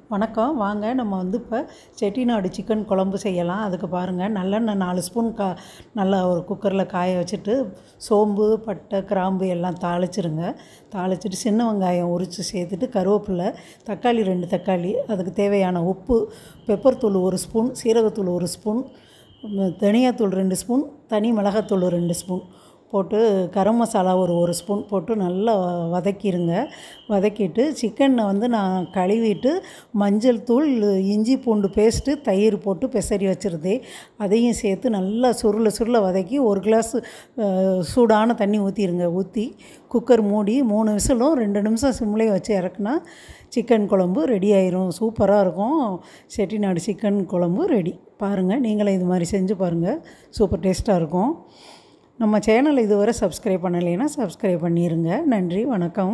வணக்கம் வாங்க நம்ம வந்து இப்போ செட்டிநாடு சிக்கன் குழம்பு செய்யலாம் அதுக்கு பாருங்கள் நல்லெண்ணெய் நாலு ஸ்பூன் கா நல்லா ஒரு குக்கரில் காய வச்சுட்டு சோம்பு பட்டை கிராம்பு எல்லாம் தாளிச்சிருங்க தாளிச்சிட்டு சின்ன வெங்காயம் உரித்து சேர்த்துட்டு கருவேப்பிலை தக்காளி ரெண்டு தக்காளி அதுக்கு தேவையான உப்பு பெப்பர் தூள் ஒரு ஸ்பூன் சீரகத்தூள் ஒரு ஸ்பூன் ம், தனியாத்தூள் ரெண்டு ஸ்பூன் தனி மிளகாத்தூள் ரெண்டு ஸ்பூன் போட்டு கரம் மசாலா ஒரு ஒரு ஸ்பூன் போட்டு நல்லா வதக்கிடுங்க வதக்கிட்டு சிக்கனை வந்து நான் கழுவிட்டு மஞ்சள் தூள் இஞ்சி பூண்டு பேஸ்ட்டு தயிர் போட்டு பெசரி வச்சுருந்தேன் அதையும் சேர்த்து நல்லா சுருள சுருள வதக்கி ஒரு கிளாஸ் சூடான தண்ணி ஊற்றிடுங்க ஊற்றி குக்கர் மூடி மூணு விசிலும் ரெண்டு நிமிஷம் சிம்லேயே வச்சு இறக்குனா சிக்கன் குழம்பு ரெடி ஆயிரும் சூப்பராக இருக்கும் செட்டிநாடு சிக்கன் குழம்பு ரெடி பாருங்கள் நீங்களும் இது மாதிரி செஞ்சு பாருங்கள் சூப்பர் டேஸ்ட்டாக இருக்கும் நம்ம சேனலை இதுவரை சப்ஸ்கிரைப் பண்ணலைன்னா சப்ஸ்கிரைப் பண்ணிடுங்க நன்றி வணக்கம்